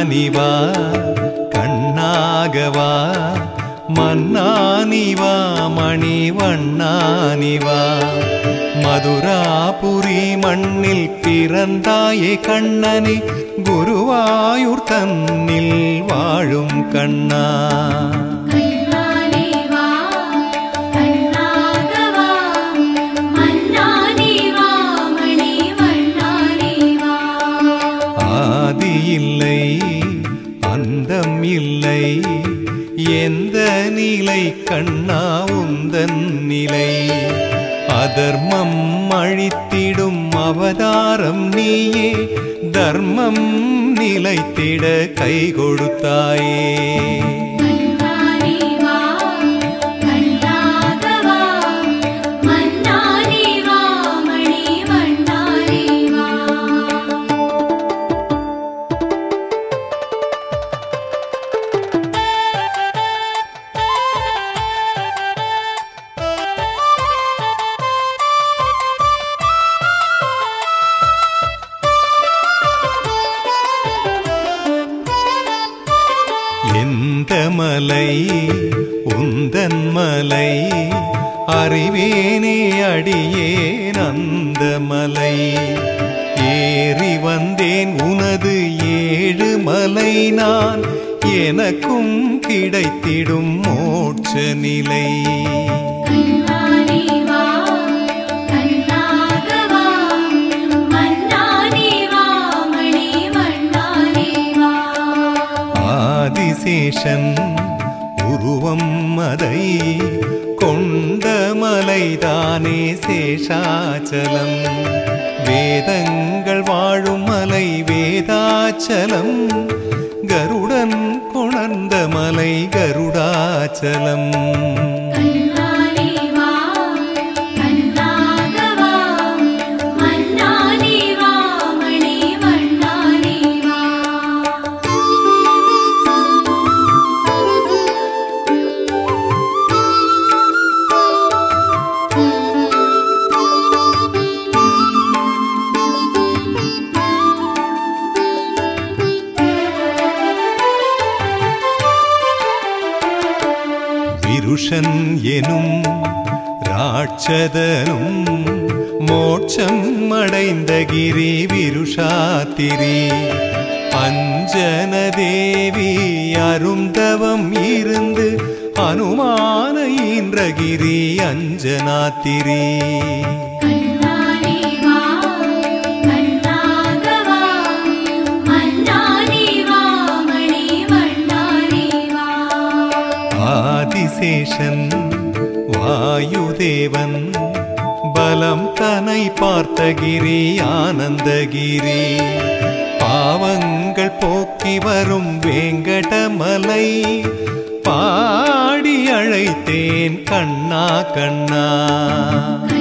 நீவா கண்ணாகவா மன்னானிவா மணிவண்ணானிவா மதுராபுரி மண்ணில் பிறந்தாயே கண்ணனே குருவாயூர் தன்னில் வாழும் கண்ணா கண்ணானே வா கண்ணாகவா மன்னானே வா மணி வண்ணானே வா ஆதி இல்லை அந்தம் இல்லை எந்த நிலை கண்ணா உந்தன் நிலை அதர்மம் அழித்திடும் அவதாரம் நீயே தர்மம் நிலைத்திட கை கொடுத்தாயே கண்ணானே வா கண்ணாகவா மன்னானே வா மணி வண்ணானே வா எந்த மலை உந்தன் மலை அறிவேனே அடியேன் அந்த மலை ஏறி வந்தேன் உனது ஏழு மலை நான் எனக்கும் கிடைத்திடும் மோட்ச நிலை கண்ணானே வா கண்ணாகவா மன்னானே வா மணி வண்ணானே வா ஆதிசேஷன் உருவம் அதை கொண்ட மலைதானே சேஷாச்சலம் வேதங்கள் வாழும் மலை வேதாச்சலம் கருடன் கொணர்ந்த மலை கருடாச்சலம் கண்ணானே வா கண்ணாகவா மன்னானே வா மணி வண்ணானே வா விருஷன் எனும் ராட்சதனும் மோட்சம் அடைந்த கிரி விருஷாத்திரி அஞ்சன தேவி அருந்தவம் இருந்து அனுமான ஈன்றகிரி அஞ்சனாத்திரி கண்ணானே வா கண்ணாகவா மன்னானே வா மணி வண்ணானே வா ஆதிசேஷன் வாயுதேவன் பலம் தனை பார்த்தகிரி ஆனந்தகிரி பாவங்கள் போக்கி வரும் வேங்கடமலை பாடி அழைத்தேன் கண்ணா கண்ணா